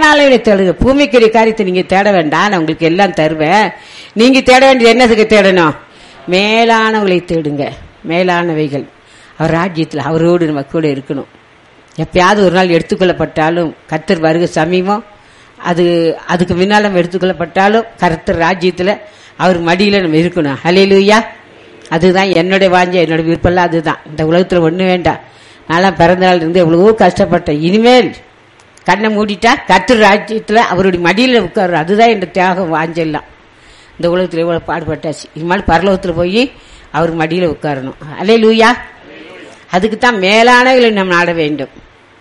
மேலாளர்களை தேடுங்க பூமிக்குரிய காரியத்தை நீங்க தேட வேண்டாம் நான் உங்களுக்கு எல்லாம் தருவேன் நீங்க தேட வேண்டியது என்னதுக்கு தேடணும் மேலானவங்களை தேடுங்க மேலானவைகள் அவர் ராஜ்யத்தில் அவரோடு நம்ம கூட இருக்கணும் எப்பயாவது ஒரு நாள் எடுத்துக்கொள்ளப்பட்டாலும் கர்த்தர் வருக சமீபம் அது அதுக்கு முன்னால் நம்ம எடுத்துக்கொள்ளப்பட்டாலும் கர்த்தர் ராஜ்யத்தில் அவர் மடியில் நம்ம இருக்கணும் ஹலேலூயா அதுதான் என்னுடைய வாஞ்ச என்னோட விருப்பம்லாம் அதுதான் இந்த உலகத்தில் ஒன்று வேண்டாம் நான்லாம் பிறந்த நாள் இருந்து எவ்வளவோ கஷ்டப்பட்டேன் இனிமேல் கண்ணை மூடிட்டா கர்த்தர் ராஜ்யத்தில் அவருடைய மடியில் உட்காரு அதுதான் என் தியாகம் வாஞ்செல்லாம் இந்த உலகத்தில் எவ்வளோ பாடுபட்டாச்சு இனிமேல் பரலோகத்தில் போய் அவர் மடியில் உட்காரணும் அலே லூயா அதுக்கு தான் மேலானவர்களை நாம் நாட வேண்டும்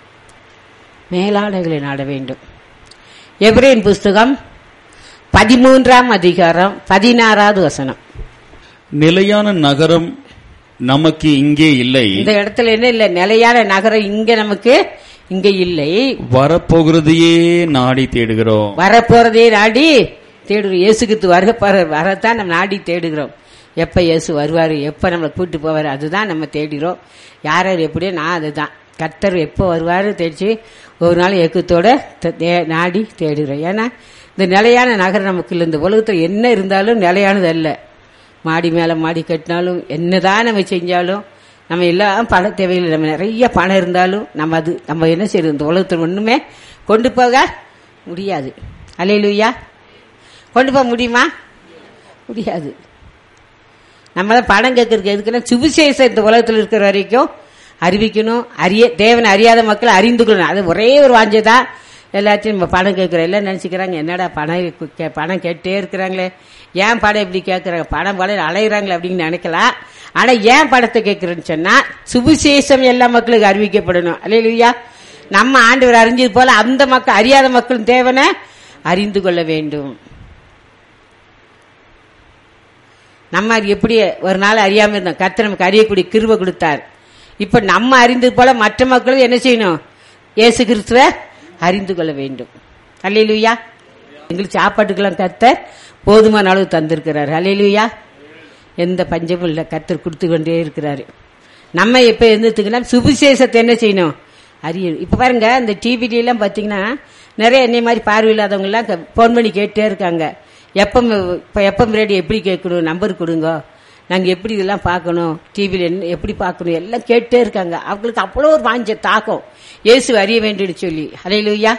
மேலானவர்களை நாட வேண்டும் எப்ரேன் புஸ்தகம் பதிமூன்றாம் அதிகாரம் பதினாறாவது வசனம் நிலையான நகரம் நமக்கு இங்கே இல்லை இந்த இடத்துல என்ன இல்ல நிலையான நகரம் இங்க நமக்கு இங்க இல்லை வரப்போகிறதையே நாடி தேடுகிறோம் வரப்போறதே நாடி தேடுகிறோம் இயேசுக்கு வருக போற- வரத்தான் நம்ம நாடி தேடுகிறோம் எப்ப இயேசு வருவாரு எப்ப நம்மளை கூட்டு போவாரு அதுதான் நம்ம தேடுகிறோம் யார் யார் எப்படியோ நான் அதுதான் கர்த்தர் எப்போ வருவாரு தேடிச்சு ஒரு நாள் ஏக்கத்தோட த- தே- நாடி தேடுகிறோம் ஏன்னா இந்த நிலையான நகரம் நமக்கு இல்லை இந்த உலகத்தில் என்ன இருந்தாலும் நிலையானது அல்ல மாடி மேலே மாடி கட்டினாலும் என்னதான் நம்ம செஞ்சாலும் நம்ம எல்லாம் பண தேவையில்லை நம்ம நிறைய பணம் இருந்தாலும் நம்ம அது நம்ம என்ன செய்யறது இந்த உலகத்தில் ஒன்றுமே கொண்டு போக முடியாது அலையிலுயா கொண்டு போக முடியுமா முடியாது நம்மள பணம் கேட்கறதுக்கு எதுக்குன்னா சுவிசேஷம் இந்த உலகத்தில் இருக்கிற வரைக்கும் அறிவிக்கணும் அறிய தேவனை அறியாத மக்கள் அறிந்து கொள்ளணும் அது ஒரே ஒரு வாஞ்சை தான் எல்லாத்தையும் நம்ம பணம் கேட்குறோம் எல்லாம் நினச்சிக்கிறாங்க என்னடா பணம் கு- கே- பணம் கேட்டே இருக்கிறாங்களே ஏன் படம் இப்படி கேட்குறாங்க பணம் படம் அலையிறாங்களே அப்படின்னு நினைக்கலாம் ஆனால் ஏன் படத்தை கேட்குறேன்னு சொன்னால் சுவிசேஷம் எல்லா மக்களுக்கு அறிவிக்கப்படணும் அல்லையா நம்ம ஆண்டவர் அறிஞ்சது போல அந்த மக்கள் அறியாத மக்களும் தேவனை அறிந்து கொள்ள வேண்டும் நம்ம அது எப்படி ஒரு நாள் அறியாம இருந்தோம் கர்த்தர் நமக்கு அறியக்கூடிய கிருபை கொடுத்தார் இப்ப நம்ம அறிந்தது போல மற்ற மக்களும் என்ன செய்யணும் இயேசு கிறிஸ்துவ அறிந்து கொள்ள வேண்டும் அல்லேலூயா எங்களுக்கு சாப்பாட்டுக்கெல்லாம் கர்த்தர் போதுமான அளவு தந்திருக்கிறார் அல்லேலூயா எந்த பஞ்சமும் இல்லை கர்த்தர் கொடுத்து கொண்டே இருக்கிறாரு நம்ம எப்ப இருந்துட்டுங்கன்னா சுவிசேஷத்தை என்ன செய்யணும் அறியணும் இப்ப பாருங்க இந்த டிவிடி எல்லாம் பாத்தீங்கன்னா நிறைய என்னை மாதிரி பார்வையில்லாதவங்க எல்லாம் போன் பண்ணி கேட்டே இருக்காங்க எப்பம் இப்ப எப்பம் ரேடியோ எப்படி கேட்கணும் நம்பர் கொடுங்க நாங்க எப்படி இதெல்லாம் பார்க்கணும் டிவியில் என்ன எப்படி பார்க்கணும் எல்லாம் கேட்டே இருக்காங்க அவங்களுக்கு அவ்வளோ ஒரு வாஞ்ச தாக்கம் இயேசு அறிய வேண்டும்னு சொல்லி ஹலே லூயா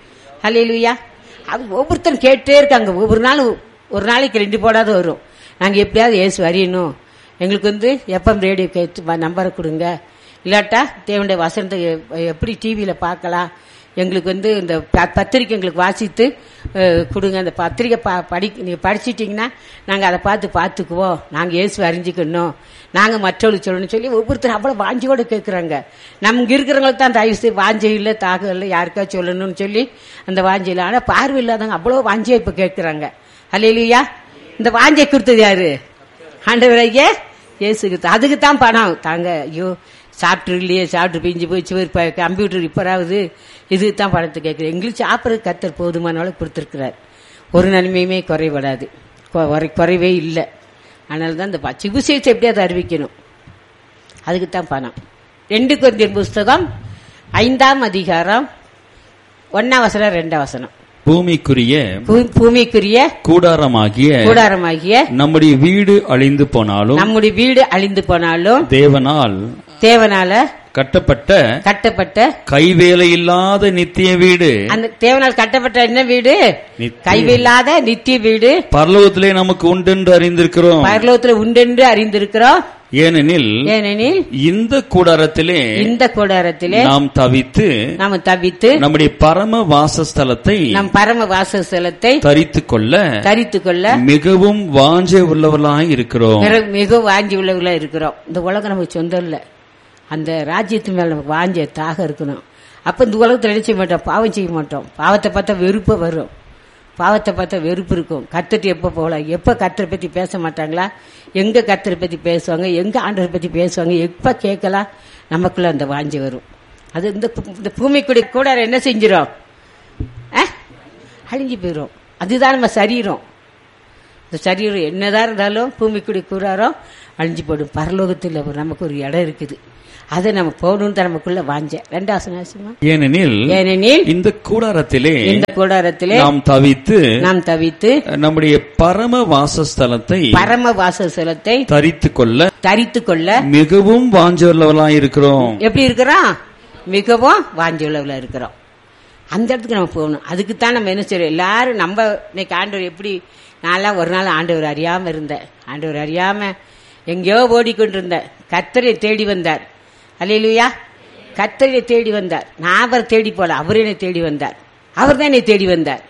ஹலே லூயா அது ஒவ்வொருத்தரும் கேட்டே இருக்காங்க ஒவ்வொரு நாள் ஒரு நாளைக்கு ரெண்டு போடாத வரும் நாங்க எப்படியாவது இயேசு அறியணும் எங்களுக்கு வந்து எஃப்எம் ரேடியோ கேட்டு நம்பரை கொடுங்க இல்லாட்டா தேவனுடைய வசனத்தை எ- எப்படி டிவியில் பார்க்கலாம் எங்களுக்கு வந்து இந்த ப- பத்திரிக்கை எங்களுக்கு வாசித்து அஹ், கொடுங்க அந்த பத்திரிக்கை ப படி நீங்கள் படிச்சிட்டிங்கன்னா நாங்கள் அதை பார்த்து பார்த்துக்குவோம் நாங்கள் இயேசு அறிஞ்சிக்கணும் நாங்கள் மற்றவங்களுக்கு சொல்லணும்னு சொல்லி ஒவ்வொருத்தரும் அவ்வளோ வாஞ்சியோட கேட்குறாங்க நமக்கு இருக்கிறவங்களுக்கு தான் தயவு செய்து வாஞ்சை இல்லை தாகம் இல்லை யாருக்கா சொல்லணும்னு சொல்லி அந்த வாஞ்சை இல்லை ஆனால் பார்வை இல்லாதவங்க அவ்வளோ வாஞ்சியை இப்போ கேட்குறாங்க அல்லையா இந்த வாஞ்சை கொடுத்தது யாரு ஆண்டவரையே இயேசுக்கு அதுக்கு தான் பணம் தாங்க ஐயோ சாப்பிட்டு இல்லையே சாப்பிட்டு பிஞ்சு போச்சு இப்போ கம்ப்யூட்டர் ரிப்பேராகுது இதுக்கு தான் பணத்தை கேட்குறேன் எங்களுக்கு சாப்பிட்றது கத்தர் போதுமான அளவு கொடுத்துருக்கிறார் ஒரு நன்மையுமே குறைபடாது கொ- குறை- குறைவே இல்லை அதனால தான் இந்த சிகிச்சை எப்படியாவது அறிவிக்கணும் அதுக்கு தான் பணம் ரெண்டு கொரிந்தியர் புஸ்தகம் ஐந்தாம் அதிகாரம் ஒன்னாம் வசனம் ரெண்டாம் வசனம் பூமிக்குரிய பூ- பூமிக்குரிய கூடாரமாகிய கூடாரமாகிய நம்முடைய வீடு அழிந்து போனாலும் நம்முடைய வீடு அழிந்து போனாலும் தேவனால் தேவனால கட்டப்பட்ட கட்டப்பட்ட கைவேலை இல்லாத நித்திய வீடு அந்த தேவனால் கட்டப்பட்ட என்ன வீடு நித்திய- கைவில்லாத நித்திய வீடு பரலோகத்திலே நமக்கு உண்டென்று அறிந்திருக்கிறோம் பரலோகத்துல உண்டென்று அறிந்திருக்கிறோம் ஏனெனில் ஏனெனில் இந்த கூடாரத்திலே இந்த கூடாரத்திலே நாம் தவித்து நாம் தவித்து நம்முடைய பரம வாசஸ்தலத்தை நம் பரம வாசஸ்தலத்தை தரித்துக் கொள்ள தரித்து கொள்ள மிகவும் வாஞ்சை உள்ளவர்களாய் இருக்கிறோம் மிக- மிக வாஞ்சி உள்ளவர்களா இருக்கிறோம் இந்த உலகம் நமக்கு சொந்தம் இல்ல அந்த ராஜ்யத்து மேல நமக்கு வாஞ்ச தாக இருக்கணும் அப்ப இந்த உலகத்துல என்ன செய்ய மாட்டோம் பாவம் செய்ய மாட்டோம் பாவத்தை பார்த்தா வெறுப்பு வரும் பாவத்தை பார்த்தா வெறுப்பு இருக்கும் கத்துட்டு எப்ப போகலாம் எப்ப கத்தரை பத்தி பேச மாட்டாங்களா எங்க கத்தரை பத்தி பேசுவாங்க எங்க ஆண்டரை பத்தி பேசுவாங்க எப்ப கேட்கலாம் நமக்குள்ள அந்த வாஞ்சி வரும் அது இந்த பூ- இந்த பூமிக்குடி கூட என்ன செஞ்சிடும் அழிஞ்சு போயிடும் அதுதான் நம்ம சரீரம் இந்த சரீரம் என்னதான் இருந்தாலும் பூமிக்குடி கூறாரோ அழிஞ்சு போடும் பரலோகத்தில் ஒரு நமக்கு ஒரு இடம் இருக்குது அதை நம்ம போகணும்னு நமக்குள்ள வாஞ்ச ரெண்டாவது நாசமா ஏனெனில் ஏனெனில் இந்த கூடாரத்திலே இந்த கூடாரத்திலே நாம் தவித்து நாம் தவித்து நம்முடைய பரம வாசஸ்தலத்தை பரம வாசஸ்தலத்தை தரித்து கொள்ள தரித்து கொள்ள மிகவும் வாஞ்சவர்களாய் இருக்கிறோம் எப்படி இருக்கிறோம் மிகவும் வாஞ்சியுள்ளவர்களா இருக்கிறோம் அந்த இடத்துக்கு நம்ம போகணும் அதுக்கு தான் நம்ம என்ன செய்யறோம் எல்லாரும் நம்ம இன்னைக்கு ஆண்டவர் எப்படி நான்லாம் ஒரு நாள் ஆண்டவர் அறியாம இருந்தேன் ஆண்டவர் அறியாம எங்கேயோ ஓடிக்கொண்டிருந்தேன் கத்தரை தேடி வந்தார் அல்லையிலுயா கத்தரை தேடி வந்தார் நான் அவரை தேடி போல அவர் என்னை தேடி வந்தார் அவர் தான் என்னை தேடி வந்தார்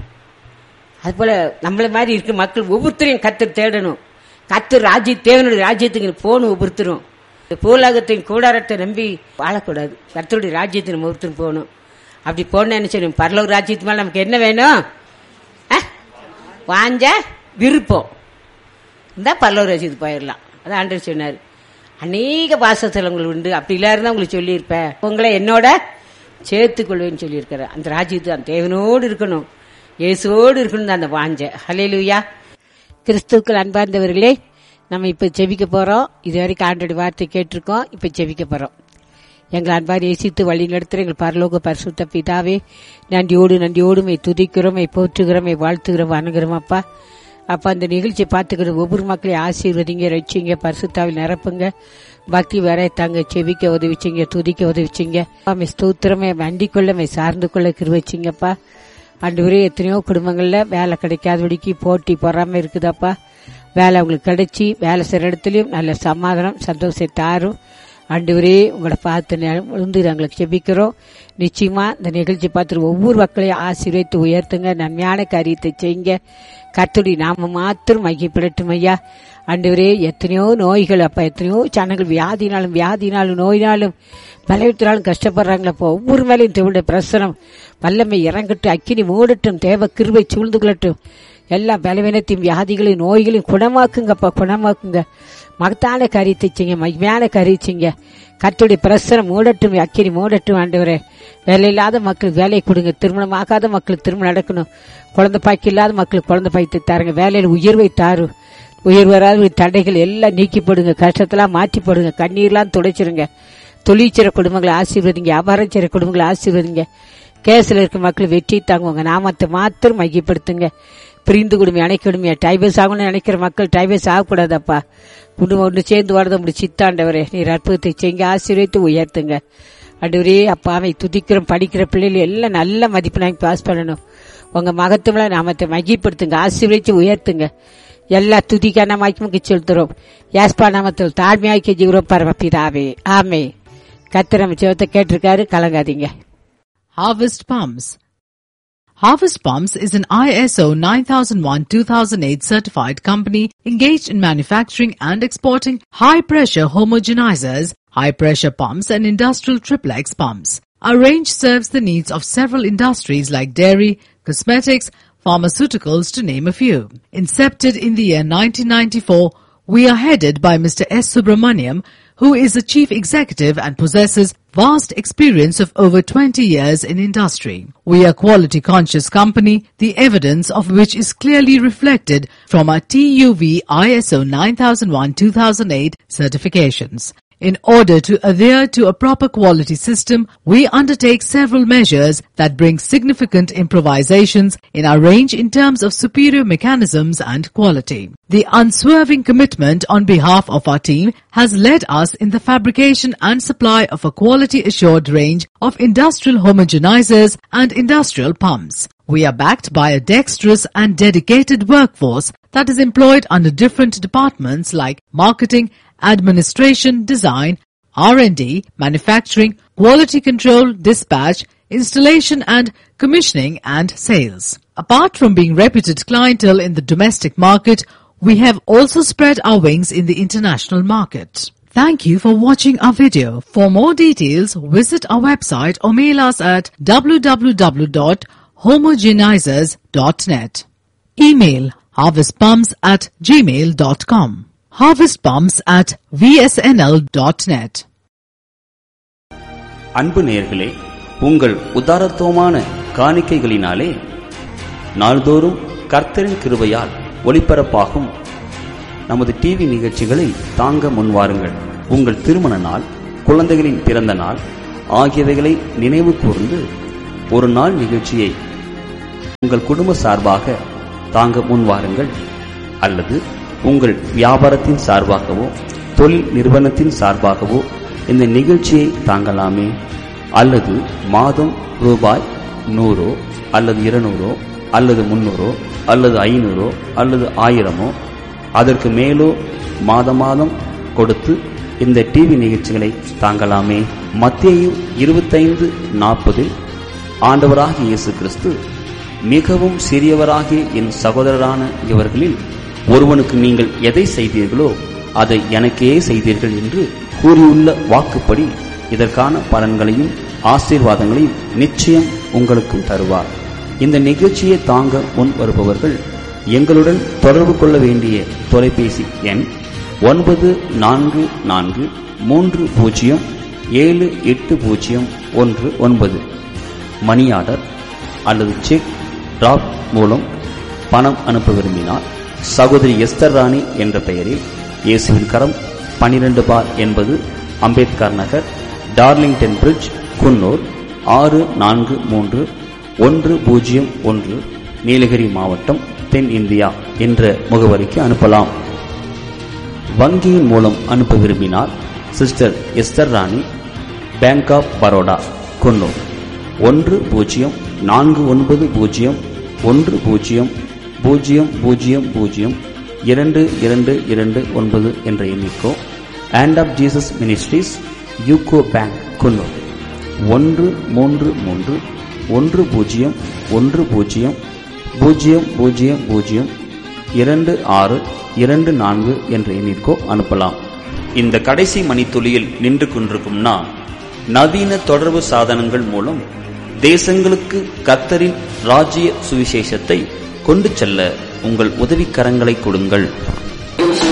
அதுபோல நம்மள மாதிரி இருக்க மக்கள் ஒவ்வொருத்தரையும் கத்தர் தேடணும் கத்தர் ராஜ்ய தேவனுடைய ராஜ்யத்துக்கு போகணும் ஒவ்வொருத்தரும் இந்த பூலகத்தின் கூடாரத்தை நம்பி வாழக்கூடாது கத்தருடைய ராஜ்யத்தை நம்ம ஒருத்தரும் போகணும் அப்படி போன என்ன செய்யணும் பரலோக ராஜ்யத்து மேல நமக்கு என்ன வேணும் அஹ், வாஞ்ச விருப்பம் இருந்தா பரலோக ராஜ்யத்துக்கு போயிடலாம் அதான் ஆண்டவர் சொன்னார் அநேக வாசஸ்தலங்கள் உண்டு அப்படி இல்லாருந்தா உங்களுக்கு சொல்லியிருப்பேன் உங்களை என்னோட சேர்த்துக் கொள்வேன்னு சொல்லியிருக்கிறேன் அந்த ராஜ்யத்து அந்த தேவனோடு இருக்கணும் இயேசுவோடு இருக்கணும் அந்த வாஞ்ச ஹலேலுயா கிறிஸ்துக்கள் அன்பார்ந்தவர்களே நம்ம இப்ப செபிக்க போறோம் இது வரைக்கும் ஆண்டோட வார்த்தை கேட்டிருக்கோம் இப்ப செபிக்க போறோம் எங்கள் அன்பார் ஏசித்து வழி நடத்துகிற எங்கள் பரலோக பரிசுத்த பிதாவே நன்றியோடு நன்றியோடு மை துதிக்கிறோம் மை போற்றுகிறோம் மை வாழ்த்துகிறோம் வணங்குறோம் அப்பா அப்பா அந்த நிகழ்ச்சியை பார்த்துக்கிற ஒவ்வொரு மக்களையும் ஆசீர்வதிங்க ரசிங்க பரிசுத்தாவில் நிரப்புங்க பக்தி வர தாங்க செவிக்க உதவிச்சிங்க துதிக்க உதவிச்சிங்க மை ஸ்தோத்திரமே வண்டிக் கொள்ள மை சார்ந்து கொள்ள கிருவச்சிங்கப்பா ஆண்டவரே எத்தனையோ குடும்பங்கள்ல வேலை கிடைக்காதபடிக்கு போட்டி பொறாம இருக்குதாப்பா வேலை அவங்களுக்கு கிடைச்சி வேலை செய்யற இடத்துலயும் நல்ல சமாதானம் சந்தோஷத்தை தாரும் ஆண்டவரே உங்களை பார்த்து நெ- விழுந்து நாங்களுக்கு செபிக்கிறோம் நிச்சயமா இந்த நிகழ்ச்சி பார்த்து ஒவ்வொரு மக்களையும் ஆசீர்வதித்து உயர்த்துங்க நன்மையான காரியத்தை செய்யுங்க கர்த்தருடைய நாம மாத்திரம் மையப்படட்டும் ஐயா ஆண்டவரே எத்தனையோ நோய்கள் அப்ப எத்தனையோ ஜனங்கள் வியாதினாலும் வியாதினாலும் நோயினாலும் பலவீனத்தினாலும் கஷ்டப்படுறாங்களப்போ ஒவ்வொரு மேலையும் தேவனுடைய பிரசனம் வல்லமை இறங்கட்டும் அக்கினி மூடட்டும் தேவ கிருபை சூழ்ந்து கொள்ளட்டும் எல்லா பலவீனத்தையும் வியாதிகளையும் நோய்களையும் குணமாக்குங்கப்பா குணமாக்குங்க மகத்தான காரியத்தை செய்யுங்க மகிமையான காரியம் செய்யுங்க கர்த்தருடைய பிரசனம் மூடட்டும் அக்கினி மூடட்டும் ஆண்டவரே வேலை இல்லாத மக்களுக்கு வேலை கொடுங்க திருமணம் ஆகாத மக்களுக்கு திருமணம் நடக்கணும் குழந்தை பாய்க்கு இல்லாத மக்களுக்கு குழந்தை பாய்த்து தாருங்க வேலையில் உயர்வை தாரு உயர் வராத தடைகள் எல்லாம் நீக்கி போடுங்க கஷ்டத்தெல்லாம் மாற்றி போடுங்க கண்ணீர்லாம் துடைச்சிருங்க தொழிற்சிற குடும்பங்களை ஆசீர்வதிங்க வியாபாரம் செய்கிற குடும்பங்களை ஆசீர்வதிங்க கேஸ்ல இருக்க மக்கள் வெற்றி தாங்க உங்க நாமத்தை மாத்திரம் மையப்படுத்துங்க பிரிந்து குடும்பம் அணைக்கணுமே டைபஸ் ஆகணும்னு நினைக்கிற மக்கள் டைபஸ் ஆகக்கூடாதப்பா குடும்பம் ஒன்று சேர்ந்து வாழத முடி சித்தாண்டவரே நீர் அற்புதத்தை செய்யுங்க ஆசீர்வதித்து உயர்த்துங்க அண்டவரே அப்பாவை துதிக்கிறோம் படிக்கிற பிள்ளைகள் எல்லாம் நல்ல மதிப்பு நாங்க பாஸ் பண்ணணும் உங்க மகத்துவல நாமத்தை மகிப்படுத்துங்க ஆசீர்வதித்து உயர்த்துங்க எல்லா துதிக்கான மகிமுக்கு செலுத்துறோம் யாஸ்பா நாமத்தில் தாழ்மையாக்கி ஜீவரம் பரமபிதாவே ஆமே கத்திர நம்ம ஜெபத்தை கேட்டிருக்காரு கலங்காதீங்க Harvest Pumps. Harvest Pumps is an ISO 9001-2008 certified company engaged in manufacturing and exporting high-pressure homogenizers, high-pressure pumps and industrial triplex pumps. Our range serves the needs of several industries like dairy, cosmetics, pharmaceuticals to name a few. Incepted in the year 1994, we are headed by Mr. S. Subramaniam, who is the chief executive and possesses vast experience of over 20 years in industry. We are quality conscious company, the evidence of which is clearly reflected from our TUV ISO 9001-2008 certifications. In order to adhere to a proper quality system, we undertake several measures that bring significant improvisations in our range in terms of superior mechanisms and quality. The unswerving commitment on behalf of our team has led us in the fabrication and supply of a quality assured range of industrial homogenizers and industrial pumps. We are backed by a dexterous and dedicated workforce that is employed under different departments like marketing, administration, design, R&D, manufacturing, quality control, dispatch, installation and commissioning and sales. Apart from being reputed clientele in the domestic market, we have also spread our wings in the international market. Thank you for watching our video. For more details, visit our website or mail us at www.homogenizers.net. Email harvestpumps at gmail.com. Harvestpumps at vsnl.net. அன்பு நேயர்களே உங்கள் உதாரத்துவமான காணிக்கைகளினாலே நாள்தோறும் கர்த்தரின் கிருபையால் ஒளிபரப்பாகும் நமது TV நிகழ்ச்சிகளை தாங்க முன்வாருங்கள் உங்கள் திருமண நாள் குழந்தைகளின் பிறந்த நாள் ஆகியவைகளை நினைவு கூர்ந்து ஒரு நாள் நிகழ்ச்சியை உங்கள் குடும்ப சார்பாக தாங்க முன்வாருங்கள் அல்லது உங்கள் வியாபாரத்தின் சார்பாகவோ தொழில் நிறுவனத்தின் சார்பாகவோ இந்த நிகழ்ச்சியை தாங்கலாமே அல்லது மாதம் ரூபாய் நூறோ அல்லது இருநூறோ அல்லது முன்னூறோ அல்லது ஐநூறோ அல்லது ஆயிரமோ அதற்கு மேலோ மாத மாதம் கொடுத்து இந்த டிவி நிகழ்ச்சிகளை தாங்கலாமே மத்தேயு இருபத்தைந்து நாற்பதில் ஆண்டவராகிய இயேசு கிறிஸ்து மிகவும் சிறியவராகிய என் சகோதரரான இவர்களில் ஒருவனுக்கு நீங்கள் எதை செய்தீர்களோ அதை எனக்கே செய்தீர்கள் என்று கூறியுள்ள வாக்குப்படி இதற்கான பலன்களையும் ஆசீர்வாதங்களையும் நிச்சயம் உங்களுக்கும் தருவார் இந்த நிகழ்ச்சியை தாங்க முன் வருபவர்கள் எங்களுடன் தொடர்பு கொள்ள வேண்டிய தொலைபேசி எண் ஒன்பது நான்கு நான்கு மூன்று பூஜ்ஜியம் ஏழு எட்டு பூஜ்ஜியம் ஒன்று ஒன்பது மணி ஆர்டர் அல்லது செக் டிராப் மூலம் பணம் அனுப்ப விரும்பினால் சகோதரி எஸ்தர் ராணி என்ற பெயரில் இயேசுவின் கரம் பனிரெண்டு பார் என்பது அம்பேத்கர் நகர் டார்லிங்டன் பிரிட்ஜ் குன்னூர் ஆறு நான்கு மூன்று ஒன்று பூஜ்ஜியம் ஒன்று நீலகிரி மாவட்டம் தென் இந்தியா என்ற முகவரிக்கு அனுப்பலாம் வங்கியின் மூலம் அனுப்ப விரும்பினால் sister Esther Rani bank of Baroda Coonoor ஒன்று பூஜ்ஜியம் நான்கு ஒன்பது பூஜ்ஜியம் ஒன்று பூஜ்ஜியம் பூஜ்ஜியம் பூஜ்ஜியம் பூஜ்ஜியம் இரண்டு இரண்டு இரண்டு ஒன்பது என்ற எண்ணிக்கோ and of Jesus ministries UCO bank Coonoor ஒன்று மூன்று மூன்று ஒன்று பூஜ்ஜியம் ஒன்று பூஜ்ஜியம் பூஜ்ஜியம் பூஜ்ஜியம் பூஜ்ஜியம் இரண்டு ஆறு இரண்டு நான்கு என்ற எண்ணிற்கோ அனுப்பலாம் இந்த கடைசி மணித்துளியில் நின்று கொண்டிருக்கும் நான் நவீன தொடர்பு சாதனங்கள் மூலம் தேசங்களுக்கு கத்தரின் ராஜ்ய சுவிசேஷத்தை கொண்டு செல்ல உங்கள் உதவிக்கரங்களை கொடுங்கள்